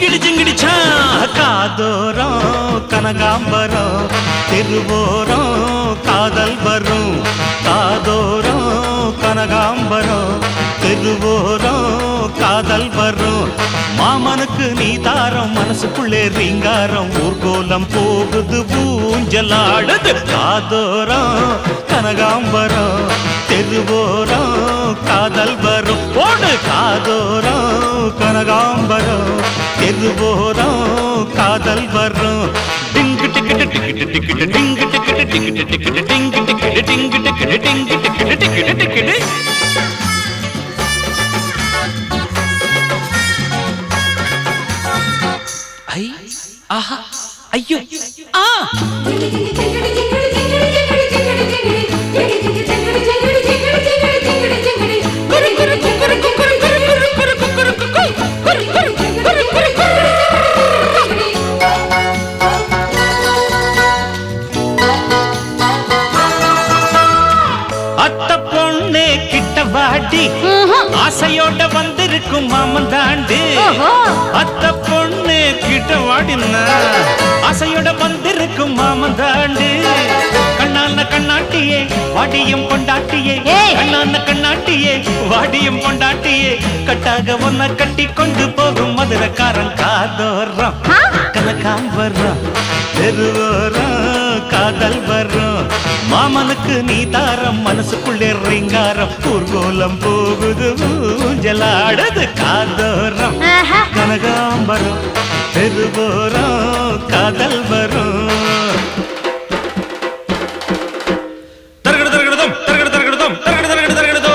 ஜிங்கிடி ஜிங்கிடிச்சா காதோரம் கனகாம்பரம் திருவோரம் காதல் வரும் காதோரம் கனகாம்பரம் திருவோரம் காதல் வரும் மாமனுக்கு நீ தாரம் மனசுக்குள்ளே ரீங்காரம் ஊர்கோலம் போகுது ஊஞ்சலாடுது காதோரம் கனகாம்பரம் தெருவோரம் காதல் வரும் போடு காதோரம் கனகாம்பரம் தெருவோரம் காதல் வரும் டிங்கு டிக்கிட்டு டிக்கிட்டு டிக்கிட்டு டிங்கு டிக்கிட்டு டிக்கிட்டு டிக்கிட்டு டிங்கு டிக்கிட்டு டிங்கு டிக்கிட்டு டிங்கு டிக்கிட்டு டிக்கிட்டு டிக்கிட்டு ஐ ஆஹா ஐயோ ஆ அத்த பொண்ணே கிட்ட வாடி ஆசையோட வந்திருக்கும் மாமன் தாண்டி ஓஹோ. அத்த பொண்ணு கிட்ட வாடினா ஆசையோட வந்திருக்கும் மாமன் தாண்டி கண்ணான கண்ணாட்டியே வாடியும் கொண்டாட்டியே ஏய். கண்ணான கண்ணாட்டியே வாடியும் கொண்டாட்டியே கட்டாக ஒன்ன கட்டி கொண்டு போகும் மதுரக்காரன் காதோரம் ஆ? கனகாம்பரம் தெருவோரம் காதல் வரும் மாமனுக்கு நீ தாரம் மனசுக்குள்ளே ரிங்காரம் ஊர்கோலம் போகுது ஊஞ்சலாடுது காதோரம் ஆஹா. கனகாம்பரம் தெருவோரம் காதல் வரும் தரகடு தரகடுதம் தரகடு தரகடுதம் தரகடு தரகடு தரகடுதோ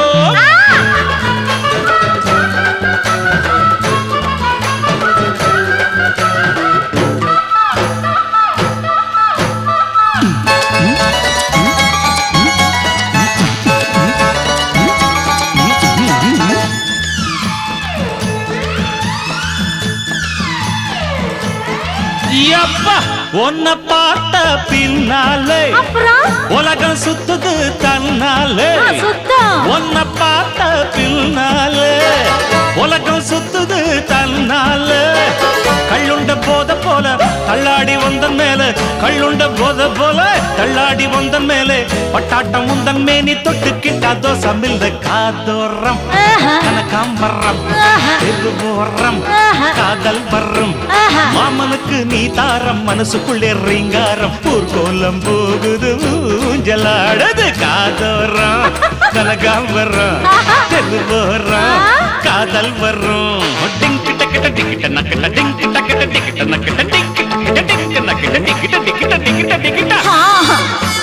யப்பா உன்னை பார்த்த பின்னாலே அப்புறம் உலகம் சுத்துது தன்னாலே ஆ, சுத்தம் உன்னை பார்த்த பின்னாலே உலகம் சுத்துது தன்னாலே கள்ளுண்ட போத போல தள்ளாடி வந்தன் மேல கள்ளுண்ட போத போல தள்ளாடி வந்தன் மேலே பட்டாட்டம் உந்தன் மேனி தொட்டுக்கிட்டா தோசமில்ல காதோரம் ஆஹா. கனகாம்பரம் ஆஹா. திருவோரம் ஆஹா. காதல் வர்றம் ஆஹா. மாமனுக்கு நீ தாரம் மனசுக்குள்ளே ரீங்காரம் ஊர்கோலம் போகுது ஊஞ்சலாடுது காதோரம் கனகாம்பரம் தெருவோரம் காதல் வரும் டிங்கிட்ட கிட்ட டிங்கிட்ட நக்கிட்ட டிங்கிட்ட கிட்ட டிங்கிட்ட நக்கிட்ட டிங்கிட்ட டிங்கிட்ட நக்கிட்ட டிங்கிட்ட டிங்கிட்ட டிங்கிட்ட டிங்கிட்ட ஆஹா.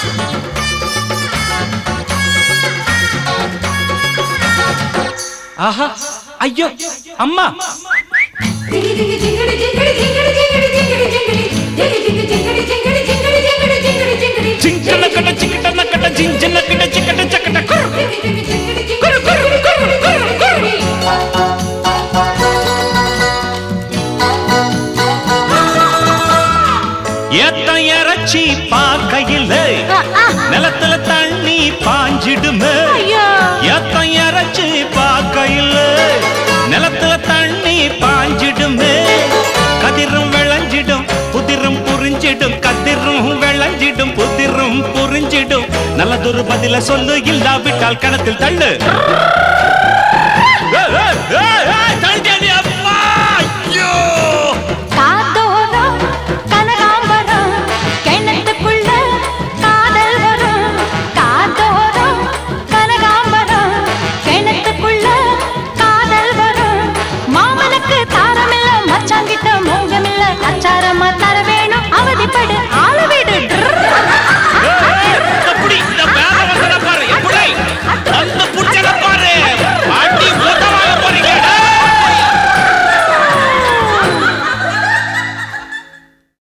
ஆஹா ஐயோ அம்மா சிங்கன கட்ட சிக்கிட்ட நக்கட்ட சிஞ்சன கிட்ட சிக்கட்ட சக்கட்ட குரு குரு குரு குரு குரு குரு ஏத்தம் இறச்சி பார்க்கையில் ஆ, ஆ. நிலத்துல தண்ணி பாஞ்சிடுமே ஐயோ. ஏத்தம் இறச்சி பார்க்கையில் நிலத்துல தண்ணி பாஞ்சிடுமே கதிரும் விளைஞ்சிடும் புதிரும் புரிஞ்சிடும் கதிரும் விளைஞ்சிடும் புதிரும் புரிஞ்சிடும் நல்லதொரு பதில சொல்லு இல்லாவிட்டால் கணத்தில் தள்ளு ஏய், ஏய், ஏய், ஏய், தள்ளு